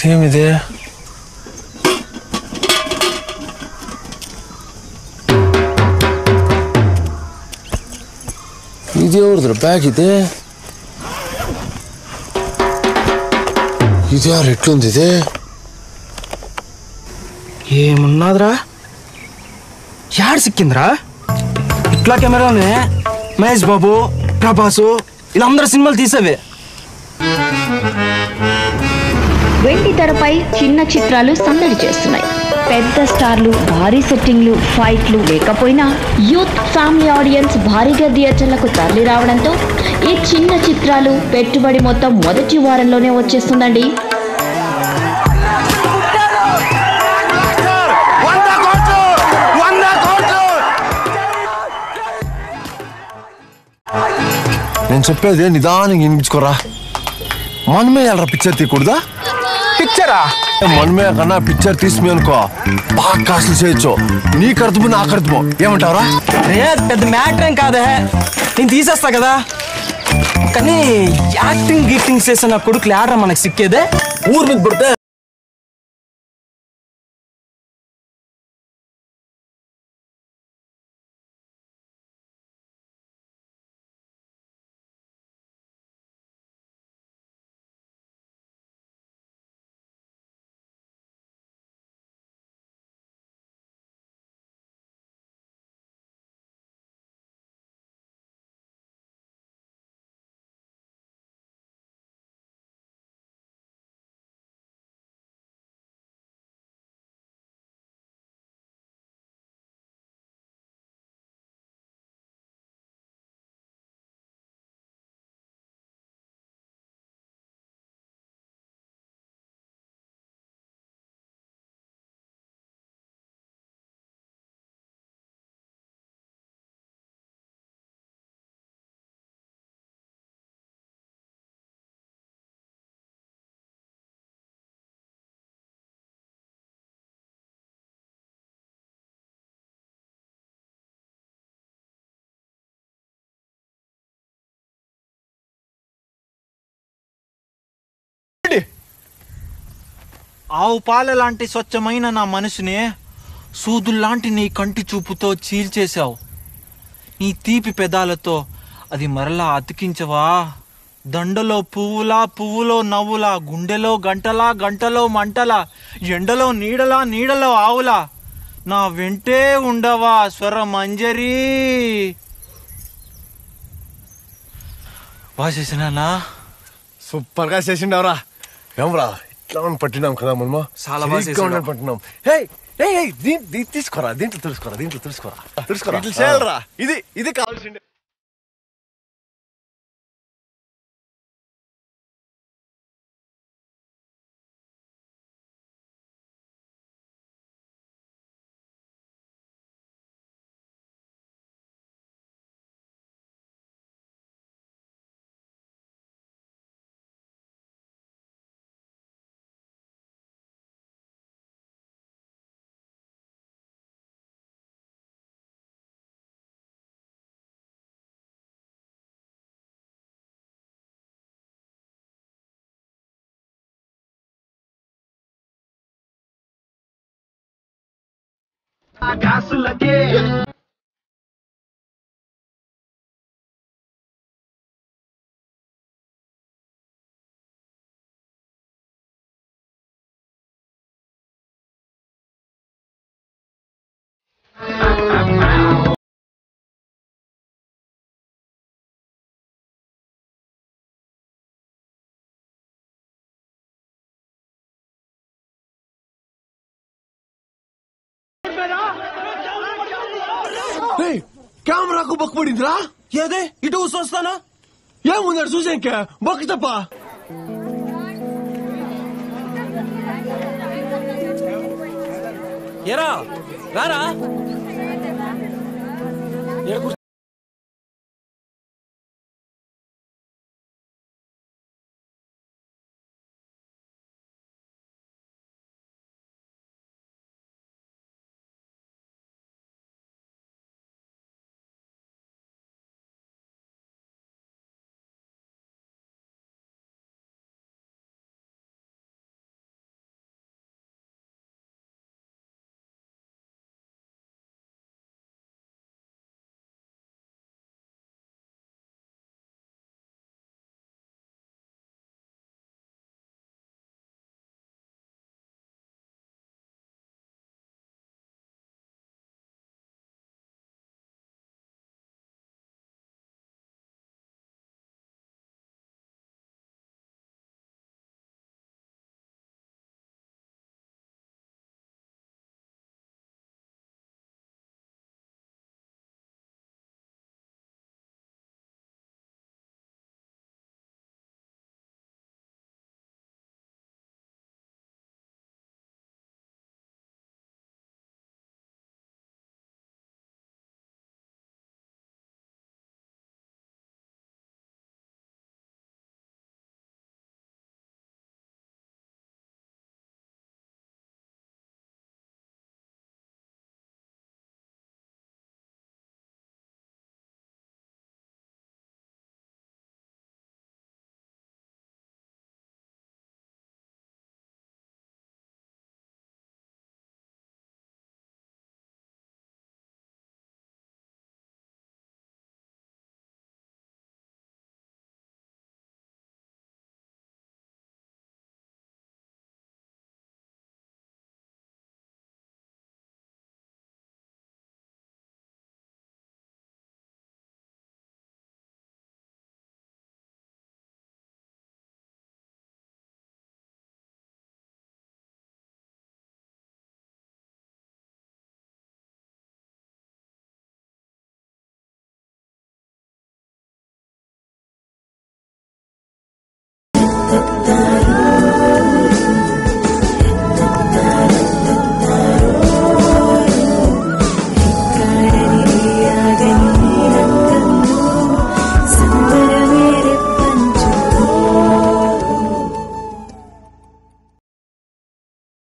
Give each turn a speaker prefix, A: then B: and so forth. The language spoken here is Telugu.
A: సేమ్ ఇదే ఇది ఎవరిదిరా బ్యాగ్ ఇదే ఇది యారు ఎట్లుంది ఇదే
B: ఏమున్నదిరా యాడ్ సిక్కిందిరా ఇట్లా కెమెరానే మహేష్ బాబు ప్రభాసు వీళ్ళందరూ సినిమాలు తీసేవే
C: వెండి తెరపై చిన్న చిత్రాలు సందడి చేస్తున్నాయి పెద్ద స్టార్లు భారీ సెట్టింగ్లు ఫైట్లు లేకపోయినా యూత్ ఫ్యామిలీ ఆడియన్స్ భారీగా థియేటర్లకు తరలి రావడంతో ఈ చిన్న చిత్రాలు పెట్టుబడి మొత్తం మొదటి వారంలోనే వచ్చేస్తుందండి
A: నేను చెప్పేది నిదానంగా వినిపించుకోరా మనమే వెళ్ళరా పిక్చర్ తీయకూడదా
B: పిక్చరా
A: మనమే కన్నా పిక్చర్ తీసుకుని అనుకో బాగా కాసులు చేయొచ్చు నీకు అర్థము నాకు అర్థము ఏమంటావరా
B: రే అది పెద్ద మ్యాటర్ ఏం కాదే నేను తీసేస్తా కదా కానీ యాక్టింగ్ గీటింగ్ చేసిన నా కొడుకులు ఆడరా మనకు సిక్కేదే
A: ఊరు మీద పడితే
D: ఆవు పాల లాంటి స్వచ్ఛమైన నా మనసుని సూదుల్లాంటి నీ కంటి చూపుతో చీల్చేశావు నీ తీపి పెదాలతో అది మరలా అతికించవా దండలో పువ్వులా పువ్వులో నవ్వులా గుండెలో గంటలా గంటలో మంటలా ఎండలో నీడలా నీడలో ఆవులా నా వెంటే ఉండవా స్వర మంజరి బాగా చేసినానా
A: సూపర్ గా చేసిండవరా ఏమరా ఇట్లా మనం పట్టినాం కదా మనము
B: చాలా బాగా
A: సరిగ్గా
B: చేసిండు.
A: ఉండని పట్టినాం హే హే హే దీని దీన్ని తీసుకోరా దీంట్లో తెలుసుకోరా దీంట్లో తెలుసుకోరా తెలుసుకోరా
E: ఇట్లా చేయాలరా ఇది ఇది కావాల్సిందే
A: కెమెరాకు బొక్క పడిందిరా
B: ఏదే ఇటు వస్తానా
A: ఏముందని చూసాక బొక్క తప్ప
B: ఎరా రారా